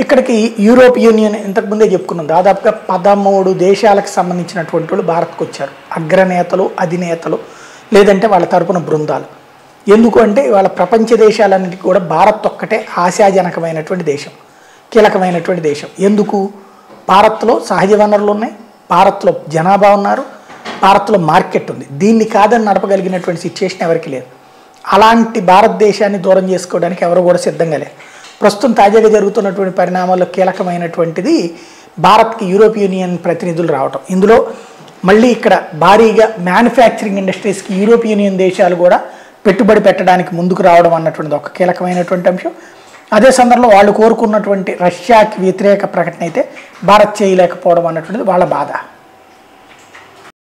ఇక్కడికి Europe union ఇంతకుముందే చెప్పుకున్నాం దాదాపుగా పదమూడు దేశాలకు సంబంధించినటువంటి వాళ్ళు భారత్కు వచ్చారు అగ్రనేతలు అధినేతలు లేదంటే వాళ్ళ తరపున బృందాలు ఎందుకు అంటే వాళ్ళ ప్రపంచ దేశాలన్నిటికీ కూడా భారత్ ఒక్కటే ఆశాజనకమైనటువంటి దేశం కీలకమైనటువంటి దేశం ఎందుకు భారత్లో సహజ వనరులు ఉన్నాయి భారత్లో జనాభా ఉన్నారు భారత్లో మార్కెట్ ఉంది దీన్ని కాదని నడపగలిగినటువంటి సిచ్యుయేషన్ ఎవరికి లేదు అలాంటి భారతదేశాన్ని దూరం చేసుకోవడానికి ఎవరు కూడా సిద్ధంగా లేరు ప్రస్తుతం తాజాగా జరుగుతున్నటువంటి పరిణామాల్లో కీలకమైనటువంటిది భారత్కి యూరోప్ యూనియన్ ప్రతినిధులు రావటం ఇందులో మళ్ళీ ఇక్కడ భారీగా మ్యానుఫ్యాక్చరింగ్ ఇండస్ట్రీస్కి యూరోప్ యూనియన్ దేశాలు కూడా పెట్టుబడి పెట్టడానికి ముందుకు రావడం అన్నటువంటిది ఒక కీలకమైనటువంటి అంశం అదే సందర్భంలో వాళ్ళు కోరుకున్నటువంటి రష్యాకి వ్యతిరేక ప్రకటన అయితే భారత్ చేయలేకపోవడం అన్నటువంటిది వాళ్ళ బాధ